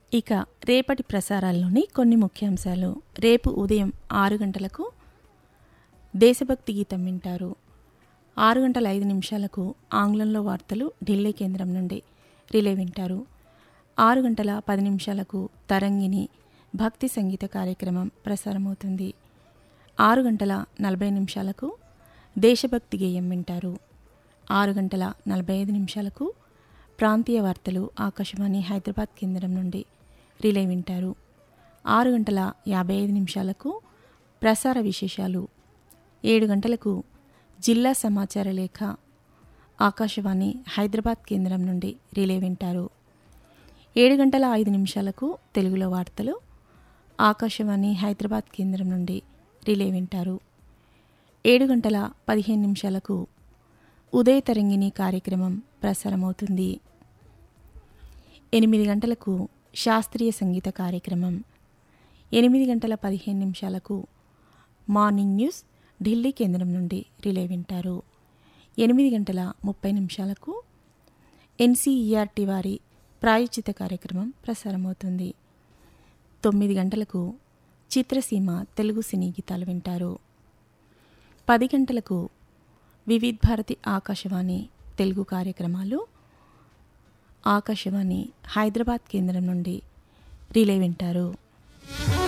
ఇక రేపటి ప్రసారాల్లోని కొన్ని ముఖ్యాంశాలు రేపు ఉదయం ఆరు గంటలకు దేశభక్తి గీతం వింటారు ఆరు గంటల ఐదు నిమిషాలకు ఆంగ్లంలో వార్తలు ఢిల్లీ కేంద్రం నుండి రిలే వింటారు ఆరు గంటల పది నిమిషాలకు తరంగిణి భక్తి సంగీత కార్యక్రమం ప్రసారమవుతుంది ఆరు గంటల నలభై నిమిషాలకు దేశభక్తి గేయం వింటారు ఆరు గంటల నలభై ఐదు నిమిషాలకు ప్రాంతీయ వార్తలు ఆకాశవాణి హైదరాబాద్ కేంద్రం నుండి రిలే వింటారు ఆరు గంటల యాభై ఐదు నిమిషాలకు ప్రసార విశేషాలు ఏడు గంటలకు జిల్లా సమాచార లేఖ ఆకాశవాణి హైదరాబాద్ కేంద్రం నుండి రిలే వింటారు ఏడు గంటల ఐదు నిమిషాలకు తెలుగులో వార్తలు ఆకాశవాణి హైదరాబాద్ కేంద్రం నుండి రిలే వింటారు ఏడు గంటల పదిహేను నిమిషాలకు ఉదయ తరంగిణి కార్యక్రమం ప్రసారమవుతుంది ఎనిమిది గంటలకు శాస్త్రీయ సంగీత కార్యక్రమం ఎనిమిది గంటల పదిహేను నిమిషాలకు మార్నింగ్ న్యూస్ ఢిల్లీ కేంద్రం నుండి రిలే వింటారు ఎనిమిది గంటల ముప్పై నిమిషాలకు ఎన్సీఈఆర్టీ వారి ప్రాయోజిత కార్యక్రమం ప్రసారమవుతుంది తొమ్మిది గంటలకు చిత్రసీమ తెలుగు సినీ గీతాలు వింటారు పది గంటలకు వివిధ్ భారతి ఆకాశవాణి తెలుగు కార్యక్రమాలు ఆకాశవాణి హైదరాబాద్ కేంద్రం నుండి రిలే వింటారు